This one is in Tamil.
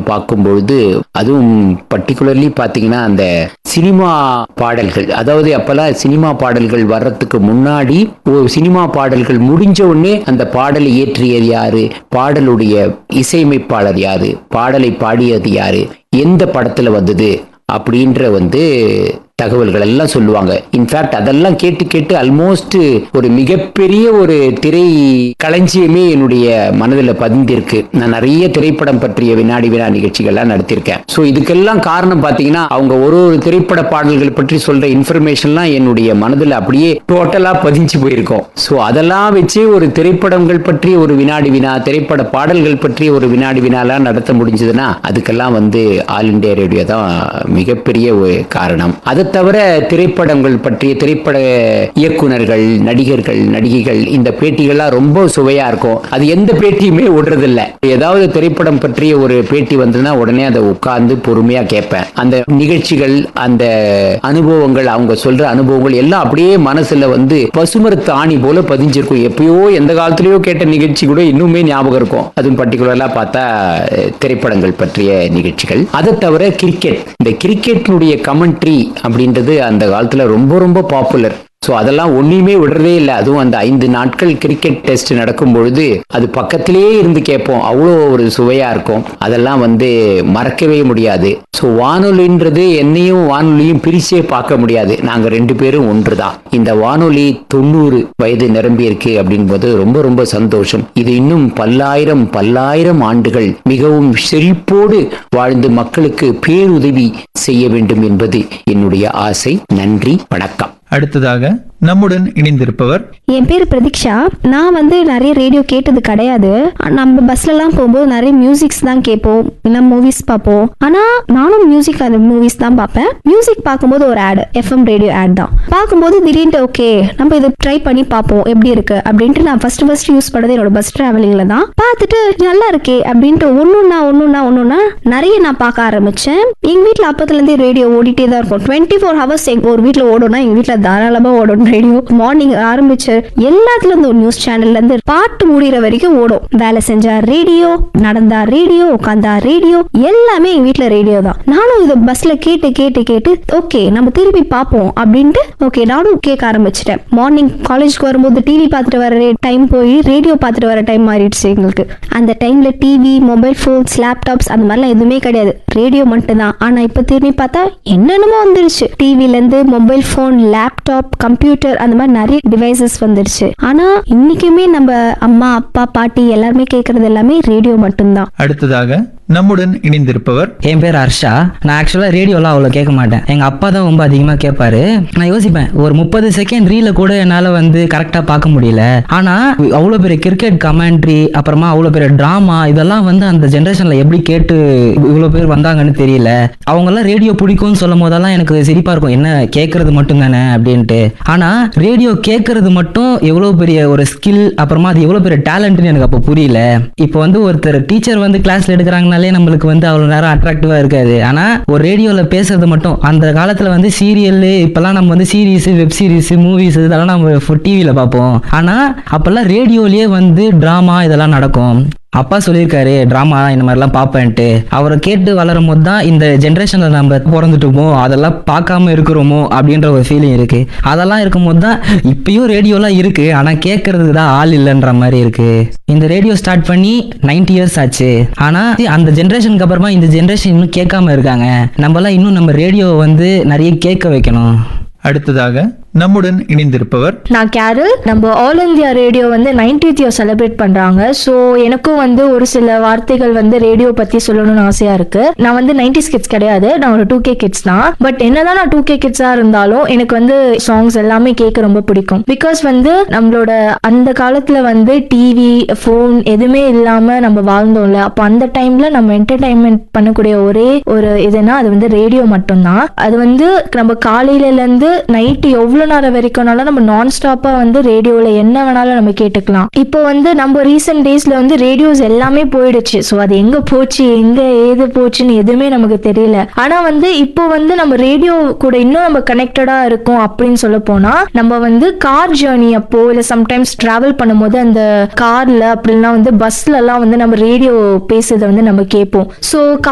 பார்க்கும்பொழுது அதுவும் பர்டிகுலர்லி பார்த்தீங்கன்னா அந்த சினிமா பாடல்கள் அதாவது அப்பெல்லாம் சினிமா பாடல்கள் வர்றதுக்கு முன்னாடி ஒரு சினிமா பாடல்கள் முடிஞ்ச உடனே அந்த பாடலை இயற்றியது யாரு பாடலுடைய இசையமைப்பாளர் யாரு பாடலை பாடியது யாரு எந்த படத்துல வந்தது அப்படின்ற வந்து தகவல்கள் எல்லாம் சொல்லுவாங்க இன்ஃபேக்ட் அதெல்லாம் கேட்டு கேட்டு ஆல்மோஸ்ட் ஒரு மிகப்பெரிய ஒரு திரை களஞ்சியமே என்னுடைய மனதில் பதிந்திருக்கு நான் நிறைய திரைப்படம் பற்றிய வினாடி வினா நிகழ்ச்சிகள்லாம் நடத்தியிருக்கேன் ஸோ இதுக்கெல்லாம் காரணம் பார்த்தீங்கன்னா அவங்க ஒரு ஒரு திரைப்பட பாடல்கள் பற்றி சொல்ற இன்ஃபர்மேஷன்லாம் என்னுடைய மனதில் அப்படியே டோட்டலாக பதிஞ்சு போயிருக்கும் ஸோ அதெல்லாம் வச்சு ஒரு திரைப்படங்கள் பற்றி ஒரு வினாடி வினா திரைப்பட பாடல்கள் பற்றி ஒரு வினாடி வினாலாம் நடத்த முடிஞ்சதுன்னா அதுக்கெல்லாம் வந்து ஆல் இண்டியா ரேடியோ தான் மிகப்பெரிய ஒரு காரணம் அதை தவிர திரைப்படங்கள் பற்றிய திரைப்பட இயக்குனர்கள் நடிகர்கள் நடிகைகள் இந்த பேட்டிகள்லாம் ரொம்ப சுவையா இருக்கும் அது எந்த பேட்டியுமே விடுறதில்ல ஏதாவது திரைப்படம் பற்றிய ஒரு பேட்டி வந்ததுன்னா உடனே அதை உட்கார்ந்து பொறுமையா கேட்பேன் அந்த நிகழ்ச்சிகள் அந்த அனுபவங்கள் அவங்க சொல்ற அனுபவங்கள் எல்லாம் அப்படியே மனசுல வந்து பசுமரத்து ஆணி போல பதிஞ்சிருக்கும் எப்பயோ எந்த காலத்திலயோ கேட்ட நிகழ்ச்சி கூட இன்னுமே ஞாபகம் இருக்கும் அதுவும் பர்டிகுலரா பார்த்தா அஹ், திரைப்படங்கள் பற்றிய நிகழ்ச்சிகள் அதை தவிர கிரிக்கெட் இந்த கிரிக்கெட்டினுடைய கமெண்ட்ரி அப்படின்றது அந்த காலத்துல ரொம்ப ரொம்ப பாப்புலர் ஸோ அதெல்லாம் ஒன்றையுமே விடுறதே இல்லை அதுவும் அந்த ஐந்து நாட்கள் கிரிக்கெட் டெஸ்ட் நடக்கும் பொழுது அது பக்கத்திலேயே இருந்து கேட்போம் அவ்வளோ ஒரு சுவையா இருக்கும் அதெல்லாம் வந்து மறக்கவே முடியாது ஸோ வானொலின்றது என்னையும் வானொலியும் பிரிச்சே பார்க்க முடியாது நாங்கள் ரெண்டு பேரும் ஒன்று தான் இந்த வானொலி தொண்ணூறு வயது நிரம்பி இருக்கு அப்படின்போது ரொம்ப ரொம்ப சந்தோஷம் இது இன்னும் பல்லாயிரம் பல்லாயிரம் ஆண்டுகள் மிகவும் செழிப்போடு வாழ்ந்து மக்களுக்கு பேருதவி செய்ய வேண்டும் என்பது என்னுடைய ஆசை நன்றி வணக்கம் அடுத்ததாக நம்முடன் இணைந்திருப்பவர் என் பேர் பிரதீக்ஷா நான் வந்து நிறைய ரேடியோ கேட்டது கிடையாது நம்ம பஸ்லலாம் போகும்போது நிறைய மியூசிக்ஸ் தான் கேட்போம் இல்லை மூவிஸ் பார்ப்போம் ஆனால் நானும் மியூசிக் அந்த மூவிஸ் தான் பார்ப்பேன் மியூசிக் பார்க்கும்போது ஒரு ஆட் எஃப்எம் ரேடியோ ஆட் தான் பார்க்கும்போது திடீர்னு ஓகே நம்ம இதை ட்ரை பண்ணி பார்ப்போம் எப்படி இருக்கு அப்படின்ட்டு நான் ஃபர்ஸ்ட் ஃபர்ஸ்ட் யூஸ் பண்ணது என்னோட பஸ் டிராவலிங்கில் தான் பார்த்துட்டு நல்லா இருக்கே அப்படின்ட்டு ஒன்றுன்னா ஒன்றுன்னா ஒன்றுன்னா நிறைய நான் பார்க்க ஆரம்பித்தேன் எங்கள் வீட்டில் அப்பத்துலேருந்தே ரேடியோ ஓடிட்டே தான் இருக்கும் டுவெண்ட்டி ஃபோர் ஹவர்ஸ் எங்கள் ஒரு வீட்டில் ஓடும்னா எங்கள் வீட்டில் தாராளமாக ஓடும் ரேடியோ மார்னிங் ஆரம்பிச்சு எல்லாத்துல இருந்து ஒரு நியூஸ் சேனல்ல இருந்து பாட்டு முடிகிற வரைக்கும் ஓடும் வேலை செஞ்சா ரேடியோ நடந்தா ரேடியோ உட்காந்தா ரேடியோ எல்லாமே எங்க வீட்ல ரேடியோ தான் நானும் இதை பஸ்ல கேட்டு கேட்டு கேட்டு ஓகே நம்ம திருப்பி பார்ப்போம் அப்படின்ட்டு ஓகே நானும் கேட்க ஆரம்பிச்சிட்டேன் மார்னிங் காலேஜ்க்கு வரும்போது டிவி பார்த்துட்டு வர டைம் போய் ரேடியோ பார்த்துட்டு வர டைம் மாறிடுச்சு எங்களுக்கு அந்த டைம்ல டிவி மொபைல் ஃபோன்ஸ் லேப்டாப்ஸ் அந்த மாதிரிலாம் எதுவுமே கிடையாது ரேடியோ மட்டும்தான் ஆனா இப்ப திரும்பி பார்த்தா என்னென்னமோ வந்துருச்சு டிவில இருந்து மொபைல் ஃபோன் லேப்டாப் கம்ப்யூட்டர் அந்த மாதிரி நிறைய டிவைசஸ் வந்துருச்சு ஆனா இன்னைக்குமே நம்ம அம்மா அப்பா பாட்டி எல்லாருமே கேட்கறது எல்லாமே ரேடியோ மட்டும்தான் அடுத்ததாக நம்முடன் இணைந்திருப்பவர் என் பேர் ஹர்ஷா நான் ஆக்சுவலாக ரேடியோலாம் அவ்வளோ கேட்க மாட்டேன் எங்கள் அப்பா தான் ரொம்ப அதிகமாக கேட்பாரு நான் யோசிப்பேன் ஒரு முப்பது செகண்ட் ரீல கூட என்னால் வந்து கரெக்டாக பார்க்க முடியல ஆனால் அவ்வளோ பெரிய கிரிக்கெட் கமெண்ட்ரி அப்புறமா அவ்வளோ பெரிய ட்ராமா இதெல்லாம் வந்து அந்த ஜென்ரேஷனில் எப்படி கேட்டு இவ்வளோ பேர் வந்தாங்கன்னு தெரியல அவங்கெல்லாம் ரேடியோ பிடிக்கும்னு சொல்லும் போதெல்லாம் எனக்கு சிரிப்பாக இருக்கும் என்ன கேட்கறது மட்டும் தானே அப்படின்ட்டு ஆனால் ரேடியோ கேட்கறது மட்டும் எவ்வளோ பெரிய ஒரு ஸ்கில் அப்புறமா அது எவ்வளோ பெரிய டேலண்ட்னு எனக்கு அப்போ புரியல இப்போ வந்து ஒருத்தர் டீச்சர் வந்து கிளாஸ்ல எடுக்கிறாங்கனாலே நம்மளுக்கு வந்து அவ்வளோ நேரம் அட்ராக்டிவாக இருக்காது ஆனால் ஒரு ரேடியோவில் பேசுறது மட்டும் அந்த காலத்தில் வந்து சீரியல் இப்போல்லாம் நம்ம வந்து சீரீஸ் வெப் சீரிஸ் மூவிஸ் இதெல்லாம் நம்ம டிவியில் பார்ப்போம் ஆனால் அப்போல்லாம் ரேடியோலேயே வந்து ட்ராமா இதெல்லாம் நடக்கும் அப்பா சொல்லியிருக்காரு ட்ராமா இந்த மாதிரிலாம் பார்ப்பேன்ட்டு அவரை கேட்டு வளரும் போது தான் இந்த ஜென்ரேஷனில் நம்ம பிறந்துட்டோமோ அதெல்லாம் பார்க்காம இருக்கிறோமோ அப்படின்ற ஒரு ஃபீலிங் இருக்கு அதெல்லாம் இருக்கும்போது தான் இப்பயும் ரேடியோலாம் இருக்கு ஆனால் கேட்கறதுக்கு தான் ஆள் இல்லைன்ற மாதிரி இருக்கு இந்த ரேடியோ ஸ்டார்ட் பண்ணி 90 இயர்ஸ் ஆச்சு ஆனால் அந்த ஜென்ரேஷனுக்கு அப்புறமா இந்த ஜென்ரேஷன் இன்னும் கேட்காம இருக்காங்க நம்மலாம் இன்னும் நம்ம ரேடியோ வந்து நிறைய கேட்க வைக்கணும் அடுத்ததாக நம்முடன் இணைந்திருப்பவர் நான் கேரல் நம்ம ஆல் இந்தியா ரேடியோ வந்து நைன்டீத் இயர் செலிப்ரேட் பண்றாங்க ஸோ எனக்கும் வந்து ஒரு சில வார்த்தைகள் வந்து ரேடியோ பத்தி சொல்லணும்னு ஆசையா இருக்கு நான் வந்து நைன்டிஸ் கிட்ஸ் கிடையாது நான் ஒரு டூ கே கிட்ஸ் தான் பட் என்னதான் நான் டூ கே கிட்ஸா இருந்தாலும் எனக்கு வந்து சாங்ஸ் எல்லாமே கேட்க ரொம்ப பிடிக்கும் பிகாஸ் வந்து நம்மளோட அந்த காலத்துல வந்து டிவி ஃபோன் எதுவுமே இல்லாம நம்ம வாழ்ந்தோம்ல அப்போ அந்த டைம்ல நம்ம என்டர்டைன்மெண்ட் பண்ணக்கூடிய ஒரே ஒரு இதுனா அது வந்து ரேடியோ மட்டும்தான் அது வந்து நம்ம காலையில இருந்து நைட்டு எவ்வளவு நேரம் வரைக்கும்னாலும் நம்ம நான் ஸ்டாப்பா வந்து ரேடியோல என்ன வேணாலும் நம்ம கேட்டுக்கலாம் இப்போ வந்து நம்ம ரீசெண்ட் டேஸ்ல வந்து ரேடியோஸ் எல்லாமே போயிடுச்சு ஸோ அது எங்க போச்சு எங்க ஏது போச்சுன்னு எதுவுமே நமக்கு தெரியல ஆனா வந்து இப்போ வந்து நம்ம ரேடியோ கூட இன்னும் நம்ம கனெக்டடா இருக்கோம் அப்படின்னு சொல்ல போனா நம்ம வந்து கார் ஜேர்னி அப்போ இல்ல சம்டைம்ஸ் டிராவல் பண்ணும்போது அந்த கார்ல அப்படின்னா வந்து பஸ்ல எல்லாம் வந்து நம்ம ரேடியோ பேசுறதை வந்து நம்ம கேட்போம் ஸோ